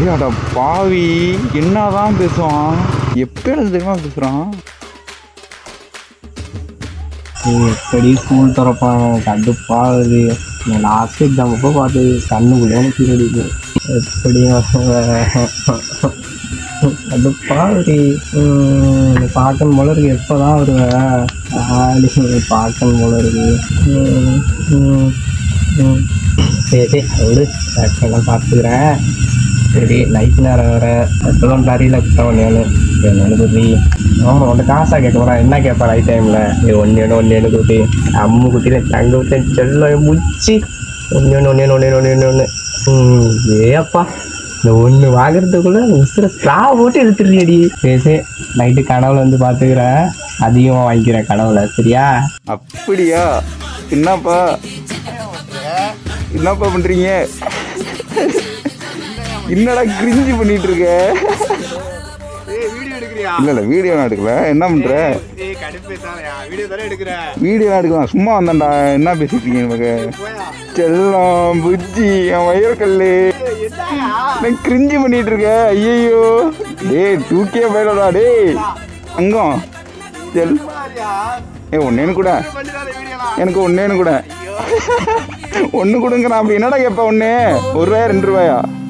ஏய், அட பாவி என்னதான் பேசுவான் எப்ப இருந்து தெரியுமா பேசுறான் ஏய், எப்படி ஸ்கூல் திறப்பாங்க கடுப்பாகுது நான் லாஸ்ட் எக்ஸாம் அப்போ பார்த்து கண்ணுக்குள்ளே எனக்கு அடிக்குது எப்படி கடுப்பாகுது நீ பார்க்கணும் போல இருக்கு எப்போ தான் வருவேன் ஆடி பார்க்கணும் போல இருக்கு ம், ம், ம். சரி சரி விடு எல்லாம் பார்த்துக்கிறேன் சரி நைட் நேரம் வேற எப்போதான் தரையில் குத்தவன் என்னன்னு குத்தி ஆமாம் உன்ட்ட காசா கேட்க போகிறான் என்ன கேட்பா நைட் டைமில் ஏ ஒன்று ஒன்று ஒன்று ஒன்று குத்தி அம்மு குத்தி தங்க விட்டு செல்லம் முடிச்சு ஒன்று ஒன்று ஒன்று ஒன்று ஒன்று ஒன்று ஒன்று ம் ஏப்பா இந்த ஒன்று வாங்குறதுக்குள்ள உசுர ஸ்ட்ரா போட்டு எடுத்துடுறியடி சரி சரி நைட்டு கனவுல வந்து பார்த்துக்கிறேன் அதிகமாக வாங்கிக்கிறேன் கனவுல சரியா அப்படியா என்னப்பா என்னப்பா பண்றீங்க என்னடா கிரிஞ்சு பண்ணிட்டு இருக்க வீடியோ எடுக்கிறியா இல்ல இல்ல வீடியோ எடுக்கல என்ன பண்ற ஏய் கடுப்பு தானயா வீடியோ தானே எடுக்கிற வீடியோ எடுக்கலாம் சும்மா வந்தேன்டா என்ன பேசிட்டு இருக்கீங்க நமக்கு போயா செல்லம் புஜ்ஜி என் வயற்கல்லு என்னயா நான் கிரிஞ்சு பண்ணிட்டு இருக்க ஐயோ டேய் தூக்கியே போயிடா டேய் அங்கம் செல் பாரியா ஏ ஒன்னேன்னு கூட பண்ணிடாத வீடியோலாம் எனக்கு ஒன்னேன்னு கூட ஒன்று கொடுங்க நான் அப்படி என்னடா கேட்பேன் ஒன்று ஒரு ரூபாயா ரெண்டு ரூபாயா